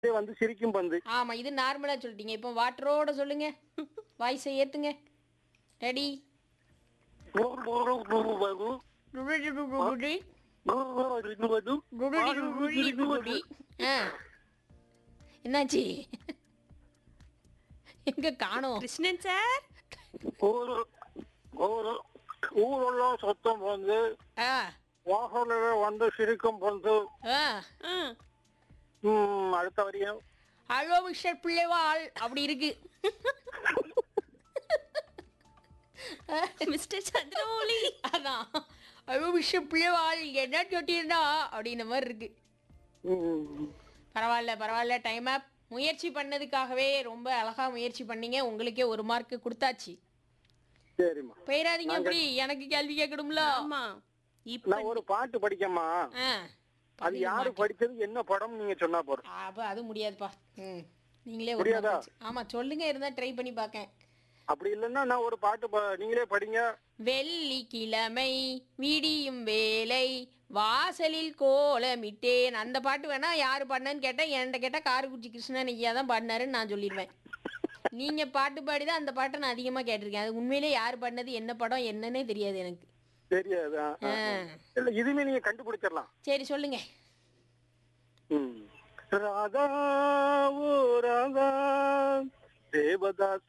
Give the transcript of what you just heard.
இது வந்து சிரிக்கும் பந்து ஆமா இது நார்மலா சொல்லிட்டீங்க இப்போ வாட்டரோட சொல்லுங்க வாய்ஸை ஏத்துங்க ரெடி ஆ என்னாச்சு எங்க காணோம் கிருஷ்ணன் சார் ஊரு ஊரு ஊரெல்லாம் சத்தம் வந்து ஆ வாசலில் வந்து சிரிக்கும் பந்து ஆ ஆ, ம், அடுத்த வரியும் ஹலோ மிஸ்டர் பிள்ளைவாள் அப்படி இருக்கு மிஸ்டர் சந்திரமௌலி அதான் ஹலோ மிஸ்டர் பிள்ளைவாள் என்ன சொல்லியிருந்தா அப்படின்ன மாதிரி இருக்கு ம், பரவாயில்ல பரவாயில்ல டைம் ஆப் முயற்சி பண்ணதுக்காகவே ரொம்ப அழகா முயற்சி பண்ணீங்க உங்களுக்கே ஒரு மார்க் கொடுத்தாச்சு சரிம்மா போயிடாதீங்க அப்படி எனக்கு கேள்வி கேட்கணும்ல ஆமா இப்ப நான் ஒரு பாட்டு படிக்கம்மா ஆ அது யாரு படிச்சது என்ன படம் நீங்க சொன்னா போறோம் அப்ப அது முடியாதுப்பா ம் நீங்களே ஒரு முடியாதா? mark வச்சு. ஆமா சொல்லுங்க இருந்தா ட்ரை பண்ணி பார்க்கேன் அப்படி இல்லைன்னா நான் ஒரு பாட்டு ப- நீங்களே படிங்க வெள்ளிக்கிழமை விடியும் வேலை வாசலில் கோலமிட்டேன் அந்த பாட்டு வேணா யாரு பாடினான்னு கேட்டா என்கிட்ட கேட்டா காரைக்குடி கிருஷ்ணன் ஐயா தான் பாடினாருன்னு நான் சொல்லிடுவேன் நீங்க பாட்டு பாடிதான் அந்த பாட்டை நான் அதிகமா கேட்டிருக்கேன் அது உண்மையிலே யார் பாடினது என்ன படம் என்னன்னே தெரியாது எனக்கு தெரியாது ஆ, ஆ, ஆ. இல்ல இதுமே நீங்க கண்டுபிடிச்சிடலாம் சரி சொல்லுங்க ம். ராதா ஓ ராதா தேவதாஸ்